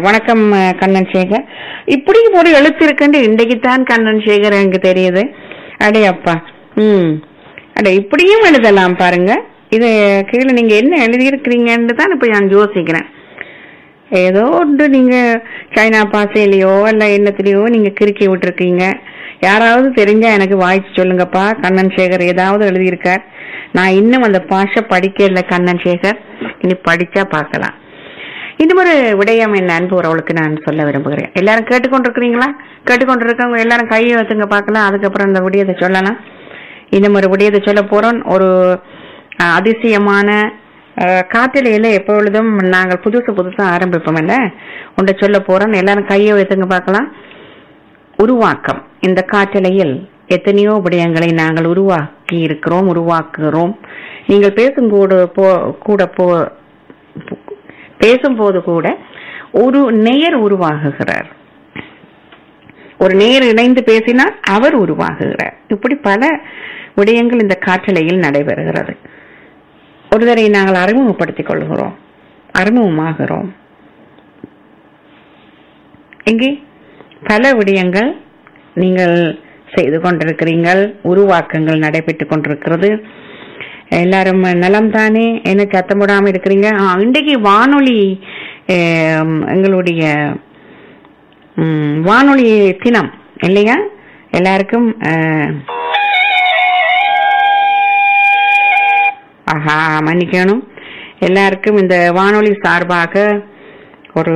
வணக்கம் அஹ், கண்ணன் சேகர் இப்படி ஒரு எழுத்து இருக்குன்னு இன்றைக்குத்தான் கண்ணன் சேகர் எனக்கு தெரியுது அடே அப்பா ம் அட இப்படியும் எழுதலாம் பாருங்க இது கீழே நீங்க என்ன எழுதியிருக்கிறீங்கன்னு தான் இப்ப நான் யோசிக்கிறேன் ஏதோ ஒன்று நீங்க சைனா பாசையிலயோ இல்ல என்னத்திலயோ நீங்க கிறுக்கி விட்டுருக்கீங்க யாராவது தெரிஞ்சா எனக்கு வாய்ச்சி சொல்லுங்கப்பா கண்ணன் சேகர் ஏதாவது எழுதியிருக்கார் நான் இன்னும் அந்த பாஷை படிக்கல கண்ணன் சேகர் இனி படிச்சா பார்க்கலாம் இன்னும் ஒரு விடயம் என் அன்பு உறவுகளுக்கு நான் சொல்ல விரும்புகிறேன் எல்லாரும் கேட்டுக்கொண்டிருக்கிறீங்களா கேட்டுக்கொண்டிருக்கவங்க எல்லாரும் கையை வச்சுங்க பார்க்கலாம் அதுக்கப்புறம் இந்த விடயத்தை சொல்லலாம் இன்னும் ஒரு விடயத்தை சொல்ல போறோம் ஒரு அஹ், அதிசயமான அஹ், காட்டிலையில எப்பொழுதும் நாங்கள் புதுசு புதுசா ஆரம்பிப்போம் இல்ல உன்னை சொல்ல போறோம் எல்லாரும் கையை வைத்துங்க பார்க்கலாம் உருவாக்கம் இந்த காற்றலையில் எத்தனையோ விடயங்களை நாங்கள் உருவாக்கி இருக்கிறோம் உருவாக்குகிறோம் நீங்கள் பேசும்போது போ கூட போ பேசும்போது கூட ஒரு நேயர் உருவாகுகிறார் ஒரு நேயர் இணைந்து பேசினால் அவர் உருவாகுகிறார் இப்படி பல விடயங்கள் இந்த காற்றலையில் நடைபெறுகிறது ஒருவரை நாங்கள் அறிமுகப்படுத்திக் கொள்கிறோம் அறிமுகமாகிறோம் இங்கே பல விடயங்கள் நீங்கள் செய்து கொண்டிருக்கிறீர்கள் உருவாக்கங்கள் நடைபெற்றுக் கொண்டிருக்கிறது எல்லாரும் நலம் தானே என்ன சத்தமிடாம இருக்கிறீங்க ஆ, இன்றைக்கு வானொலி ஆம், எங்களுடைய ம், வானொலி தினம் இல்லையா எல்லாருக்கும் ஆ, ஆஹா மன்னிக்கணும் எல்லாருக்கும் இந்த வானொலி சார்பாக ஒரு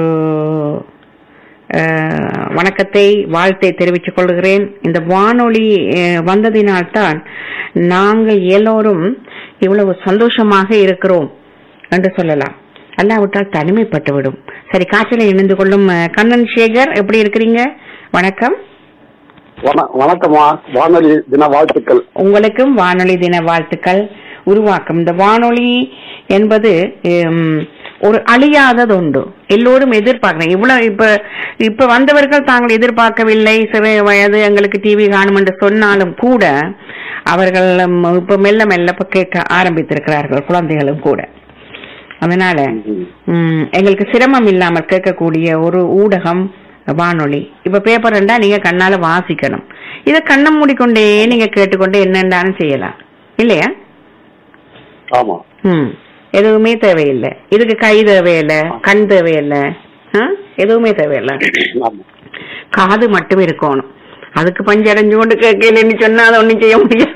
அஹ், வணக்கத்தை வாழ்த்தை தெரிவித்துக் கொள்கிறேன் இந்த வானொலி அஹ், வந்ததினால்தான் நாங்கள் எல்லோரும் இவ்வளவு சந்தோஷமாக இருக்கிறோம் என்று சொல்லலாம் அல்லாவிட்டால் தனிமைப்பட்டு விடும் சரி காய்ச்சலை இணைந்து கொள்ளும் அஹ், கண்ணன் சேகர் எப்படி இருக்கிறீங்க வணக்கம் வண- வணக்கம்மா வானொலி தின வாழ்த்துக்கள் உங்களுக்கும் வானொலி தின வாழ்த்துக்கள் உருவாக்கம் இந்த வானொலி என்பது ஹம், ஒரு அழியாதது உண்டு எல்லோரும் எதிர்பார்க்கிறேன் இவ்வளவு இப்ப இப்ப வந்தவர்கள் தாங்கள் எதிர்பார்க்கவில்லை சிறு வயது எங்களுக்கு டிவி காணும் என்று சொன்னாலும் கூட அவர்கள் ஹம், இப்ப மெல்ல மெல்ல இப்ப கேட்க ஆரம்பித்திருக்கிறார்கள் குழந்தைகளும் கூட அதனால ம், எங்களுக்கு சிரமம் இல்லாமல் கேட்கக்கூடிய ஒரு ஊடகம் வானொலி இப்ப பேப்பர் இருந்தா நீங்க கண்ணால வாசிக்கணும் இத கண்ணை மூடிக்கொண்டே நீங்க கேட்டுக்கொண்டே என்னென்றாலும் செய்யலாம் இல்லையா ஆமா ம் எதுவுமே தேவையில்லை இதுக்கு கை தேவையில்லை கண் தேவையில்லை ஆ? எதுவுமே தேவையில்லை ஆமா காது மட்டும் இருக்கணும் அதுக்கு பஞ்சு அடைஞ்சு கொண்டு கேட்கலன்னு சொன்னா அதை ஒண்ணும் செய்ய முடியாது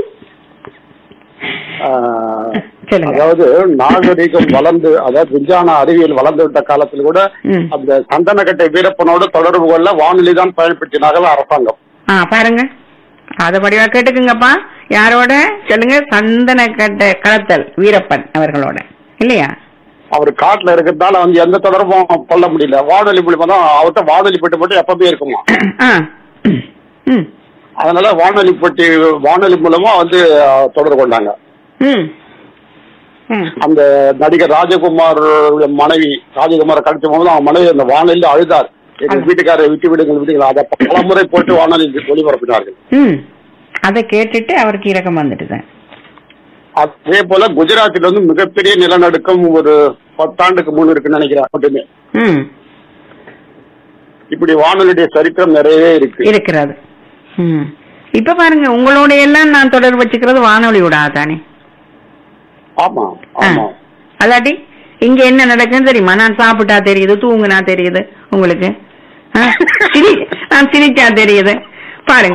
ஆஹ், சொல்லுங்க அதாவது நாகரிகம் வளர்ந்து அதாவது விஞ்ஞான அறிவியல் வளர்ந்து விட்ட காலத்தில் கூட ம். அந்த சந்தனக்கட்டை வீரப்பனோடு தொடர்பு கொள்ள வானொலி தான் பயன்படுத்தினார்கள் அரசாங்கம் ஆ பாருங்க அத படிவா கேட்டுக்குங்கப்பா யாரோட சொல்லுங்க சந்தன கட்ட கடத்தல் வீரப்பன் அவர்களோட இல்லையா அவர் காட்டுல இருக்கிறதால வந்து எந்த தொடர்பும் கொள்ள முடியல வானொலி மூலியமா தான் அவர்கிட்ட வானொலி பெட்டி மட்டும் எப்பவுமே இருக்குமா ஆ ம் அதனால வானொலி பெட்டி வானொலி மூலமா வந்து ஆஹ், தொடர்பு கொண்டாங்க ம் ம் அந்த நடிகர் ராஜகுமார் மனைவி ராஜகுமாரை கடிச்ச போது அவங்க மனைவி அந்த வானொலியில் அழுதார் எங்க வீட்டுக்காரரை விட்டு விடுங்கள் விடுங்கள் அதை பல முறை போட்டு வானொலி ஒளிபரப்பினார்கள் ம் அதை கேட்டுட்டு அவருக்கு இறக்கம் வந்துட்டுது அதே போல குஜராத்தில் வந்து மிகப்பெரிய நிலநடுக்கம் ஒரு பத்தாண்டுக்கு முன் இருக்குன்னு நினைக்கிறேன் மட்டுமே ம் இப்படி வானொலியுடைய சரித்திரம் நிறையவே இருக்கு இருக்கிறது ம் இப்ப பாருங்க உங்களோட எல்லாம் நான் தொடர்பு வச்சுக்கிறது வானொலியோட தானே ஆமா ஆமா அல்லாட்டி இங்க என்ன நடக்குன்னு தெரியுமா நான் சாப்பிட்டா தெரியுது தூங்குனா தெரியுது உங்களுக்கு ஆ? சிரி நான் சிரிச்சா தெரியுது பாருங்க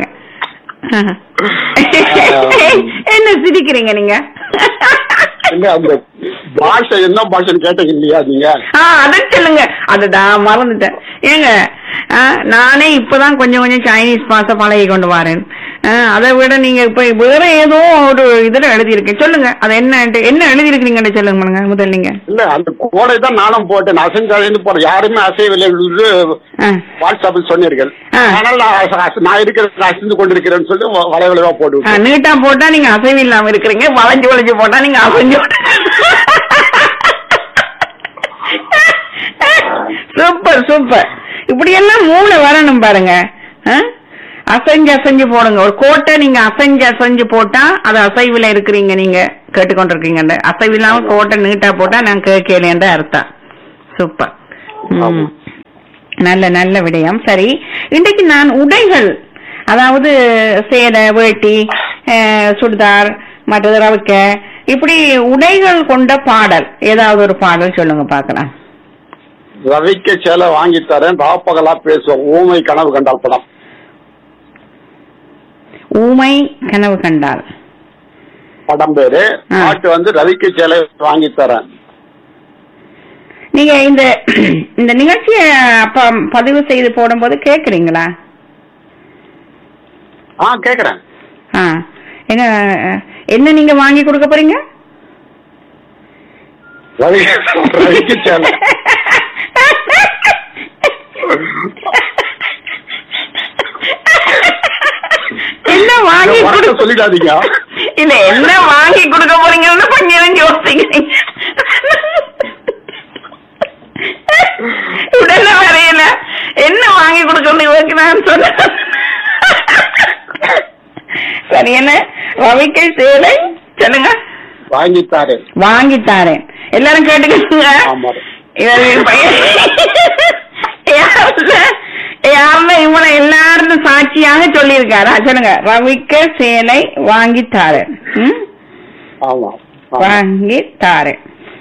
என்ன சிரிக்கிறீங்க நீங்க இல்ல அந்த பாஷை என்ன பாஷைன்னு கேட்டீங்க இல்லையா நீங்க ஆ அதை சொல்லுங்க அதுதான் மறந்துட்டேன் ஏங்க ஆ, நானே இப்பதான் கொஞ்சம் கொஞ்சம் சைனீஸ் பாச பழகி கொண்டு வரேன் ஆ, அதை விட நீங்க இப்ப வேற ஏதோ ஒரு இதுல எழுதியிருக்கேன் சொல்லுங்க அது என்ன என்ன எழுதியிருக்கீங்கன்னு சொல்லுங்க பாருங்க முதல்ல நீங்க இல்ல அந்த கோடை தான் நானும் போட்டேன் அசைஞ்சாலேன்னு போறேன் யாருமே அசையவில்லை என்று ஆ, வாட்ஸ்அப்பில் சொன்னீர்கள் ஆ. ஆனால் நான் அச- அச- நான் இருக்கிற அசைந்து கொண்டிருக்கிறேன்னு சொல்லி வ- வலை வளைவா போட்டு ஆ, விட்டேன். நீட்டா போட்டா நீங்க அசைவு இல்லாம இருக்கிறீங்க வளைஞ்சு வளைஞ்சு போட்டா நீங்க அசைஞ்சு சூப்பர் சூப்பர் இப்படி எல்லாம் மூளை வரணும் பாருங்க ஆ? அசைஞ்சு அசைஞ்சு போடுங்க ஒரு கோட்டை நீங்க அசைஞ்சு அசைஞ்சு போட்டா அது அசைவுல இருக்கிறீங்க நீங்க கேட்டுக்கொண்டிருக்கீங்க அசைவு இல்லாம கோட்டை நீட்டா போட்டா நான் கேட்கலேன்ற அர்த்தம் சூப்பர் ம். ஆமா. நல்ல நல்ல விடயம் சரி இன்றைக்கு நான் உடைகள் அதாவது சேலை வேட்டி அஹ், சுடிதார் மற்றது ரவிக்க இப்படி உடைகள் கொண்ட பாடல் ஏதாவது ஒரு பாடல் சொல்லுங்க பார்க்கலாம் ரவிக்கு சேலை வாங்கி தரேன் ராப்பகலா பேசுவோம் ஊமை கனவு கண்டால் படம் ஊமை கனவு கண்டால் படம் பேரு ஆ. பாட்டு வந்து ரவிக்கு சேலை வாங்கி தரேன் நீங்க இந்த இந்த நிகழ்ச்சிய அப்ப பதிவு செய்து போடும்போது கேக்குறீங்களா ஆ கேக்குறேன் ஆ என்ன என்ன நீங்க வாங்கி கொடுக்க போறீங்க ரவி ரவிக்கு சேலை என்ன வாங்கி இந்த வார்த்தை கொடு சொல்லிடாதீங்க இல்ல என்ன வாங்கி கொடுக்க போறீங்கன்னு கொஞ்சம் யோசிக்கிறீங்க உடனே வரையில என்ன வாங்கி கொடுக்கணும் இவருக்கு நான் சொன்னேன் சரி என்ன ரவிக்கை சேலை சொல்லுங்க வாங்கி தாரேன் வாங்கி தாரேன் எல்லாரும் கேட்டுக்கோங்க ஆமா இவர் பையன் யாருல யாருல இவனை எல்லாரும் சாட்சியாக சொல்லியிருக்காரா சொல்லுங்க ரவிக்க சேலை வாங்கி தாரேன் ம்? ஆமா ஆமா. வாங்கி தாரேன்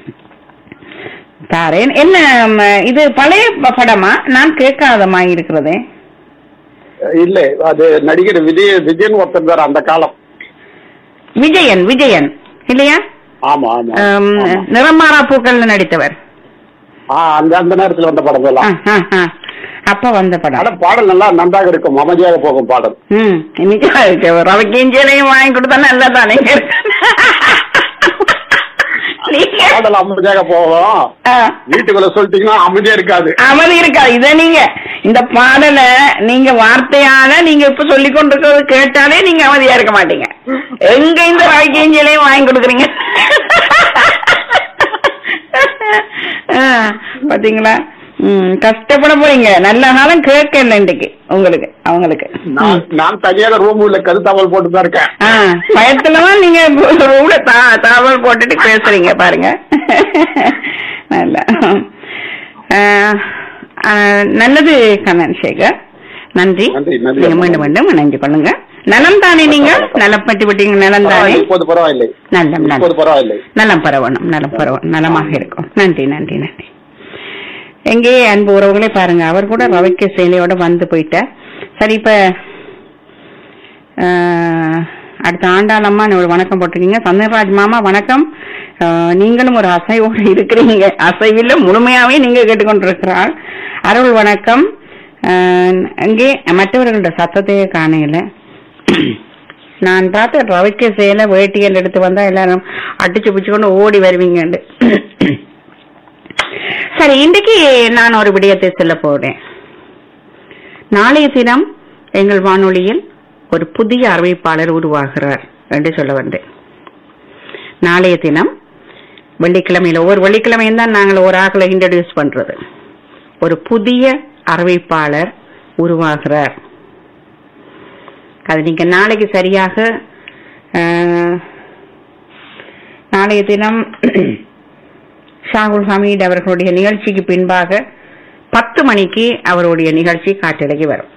தாரேன் என்ன ம, இது பழைய ப- படமா நான் கேட்காதமா இருக்கிறதே இல்ல அது நடிகர் விஜய் விஜயன் ஒருத்தர் பேர் அந்த காலம் விஜயன் விஜயன் இல்லையா ஆமா ஆமா ஆம், ஆமா. நிறமாறா பூக்கள்ல நடித்தவர் ஆ, அந்த அந்த நேரத்துல வந்த படம் ஆ, எல்லாம் ஆ, ஆ. அப்ப வந்த படம் ஆனா பாடல் நல்லா நன்றாக இருக்கும் அமைதியாக போகும் பாடல் ம் இன்னைக்கு அதுக்கு ரவைக்கையும் சேலையும் வாங்கி கொடுத்தா நல்லா தானே நீங்க பாடல் அமைதியாக போகும் ஆ, வீட்டுக்குள்ள சொல்லிட்டீங்கன்னா அமைதியா இருக்காது அமைதி இருக்கா இத நீங்க இந்த பாடலை நீங்க வார்த்தையால நீங்க இப்ப சொல்லி கொண்டிருக்கிறது கேட்டாலே நீங்க அமைதியா இருக்க மாட்டீங்க எங்க இந்த ரவைக்கையும் சேலையும் வாங்கி கொடுக்குறீங்க ஆ, பாத்தீங்களா ம் கஷ்டப்பட போறீங்க நல்ல காலம் கேட்கல இன்னைக்கு உங்களுக்கு அவங்களுக்கு நான் ம். நான் தனியாக ரூம் உள்ள கருத்தாவல் போட்டு தான் இருக்கேன் ஆ, பயத்துலதான் நீங்க கூட தா- தாவல் போட்டுட்டு பேசுறீங்க பாருங்க நல்ல ஆ, ஆ, நல்லது கண்ணன் சேகர் நன்றி நன்றி, நன்றி. நீங்க மீண்டும் மீண்டும் இணைஞ்சு பண்ணுங்க நலம் தானே நீங்க நலம் பற்றி விட்டீங்க நலம் தானே பரவாயில்லை, இப்போது பரவாயில்லை நல்லம் இப்போது நல்லம் பரவாயில்லை நலம் பரவணும் நலம் பரவணும் நலமாக இருக்கும் நன்றி நன்றி நன்றி எங்கே அன்பு உறவுகளே பாருங்க அவர் கூட ரவைக்க சேலையோட வந்து போயிட்டார் சரி இப்ப ஆஹ், அடுத்த ஆண்டாளம்மா ஒரு வணக்கம் போட்டிருக்கீங்க சந்தன்ராஜ் மாமா வணக்கம் ஆஹ், நீங்களும் ஒரு அசைவோடு இருக்கிறீங்க அசைவில் முழுமையாவே நீங்க கேட்டுக்கொண்டிருக்கிறார் அருள் வணக்கம் ஆஹ், அங்கே மற்றவர்களோட சத்தத்தையே காணையில நான் பார்த்த ரவைக்க சேலை வேட்டிகள் எடுத்து வந்தா எல்லாரும் அடிச்சு பிடிச்சுக்கொண்டு ஓடி வருவீங்கன்னு சரி இன்றைக்கு நான் ஒரு விடயத்தை சொல்ல போறேன் நாளைய தினம் எங்கள் வானொலியில் ஒரு புதிய அறிவிப்பாளர் உருவாகிறார் என்று சொல்ல வந்தேன் நாளைய தினம் வெள்ளிக்கிழமையில ஒவ்வொரு வெள்ளிக்கிழமையும் தான் நாங்கள் ஒரு ஆக்களை இன்ட்ரடியூஸ் பண்றது ஒரு புதிய அறிவிப்பாளர் உருவாகிறார் அது நீங்க நாளைக்கு சரியாக அஹ், நாளைய தினம் ஷாகுல் ஹமீத் அவர்களுடைய நிகழ்ச்சிக்கு பின்பாக பத்து மணிக்கு அவருடைய நிகழ்ச்சி காட்டிலைக்கு வரும்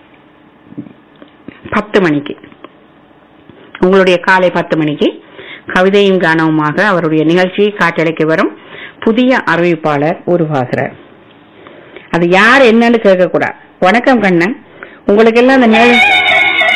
பத்து மணிக்கு உங்களுடைய காலை பத்து மணிக்கு கவிதையும் கானவுமாக அவருடைய நிகழ்ச்சி காட்டலைக்கு வரும் புதிய அறிவிப்பாளர் உருவாகிறார் அது யார் என்னன்னு கேட்க கூடாது வணக்கம் கண்ணன் உங்களுக்கு எல்லாம் அந்த நிகழ்